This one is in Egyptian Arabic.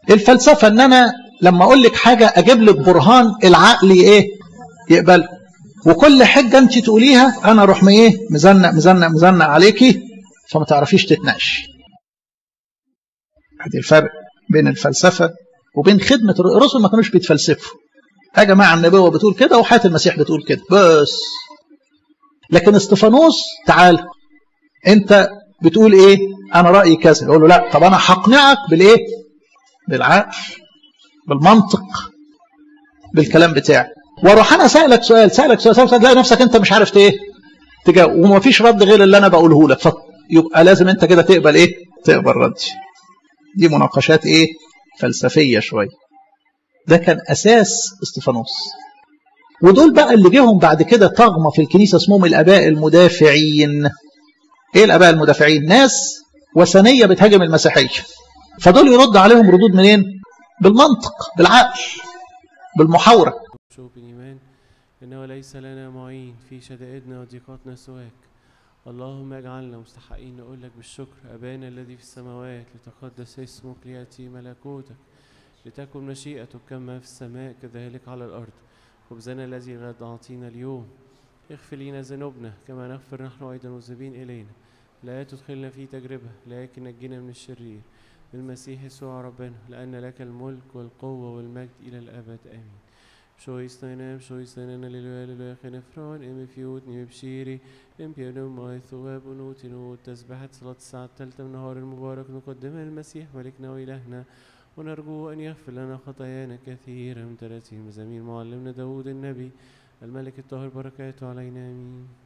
الفلسفة ان انا لما اقول لك حاجة اجيب لك برهان العقل ايه يقبله وكل حجة انت تقوليها انا اروح ايه مزنق مزنق مزنق عليكي فما تعرفيش تتناقشي ادي الفرق بين الفلسفة وبين خدمة الرسل ما كانوش بيتفلسفوا يا جماعة النبوة بتقول كده وحياة المسيح بتقول كده بس لكن استفانوس تعال انت بتقول ايه انا رأيي كذا يقول له لا طب انا هقنعك بالايه بالعقل بالمنطق بالكلام بتاعي واروح انا سالك سؤال سالك سؤال سالك سؤال تلاقي نفسك انت مش عارف ايه تجاوب ومفيش رد غير اللي انا بقوله لك فيبقى لازم انت كده تقبل ايه تقبل ردي دي مناقشات ايه فلسفيه شويه ده كان اساس استفانوس ودول بقى اللي جيهم بعد كده طغمه في الكنيسه اسمهم الاباء المدافعين ايه الاباء المدافعين ناس وثنيه بتهاجم المسيحيه فدول يرد عليهم ردود منين بالمنطق بالعقل بالمحاوره شوف بالإيمان إنه ليس لنا معين في شدائدنا وضيقاتنا سواك اللهم اجعلنا مستحقين نقول لك بالشكر أبانا الذي في السماوات لتقدس اسمك ليأتي ملكوتك لتكن مشيئتك كما في السماء كذلك على الأرض خبزنا الذي غد أعطينا اليوم اغفر لنا ذنوبنا كما نغفر نحن أيضا مذنبين إلينا لا تدخلنا في تجربة لكن نجينا من الشرير بالمسيح يسوع ربنا لأن لك الملك والقوة والمجد إلى الأبد آمين Sjøisnøyne, sjøisnøyne, lille lille خنفران ام فيوت نيم بشيري ام بيانوم ماي ثواب ونوت نوت تسبحة صلاة الساعة الثالثة من نهار المبارك نقدمها المسيح ملكنا وإلهنا ونرجو أن يغفر لنا خطايانا كثيرة من تراتيم مزامير معلمنا داود النبي الملك الطاهر بركاته علينا آمين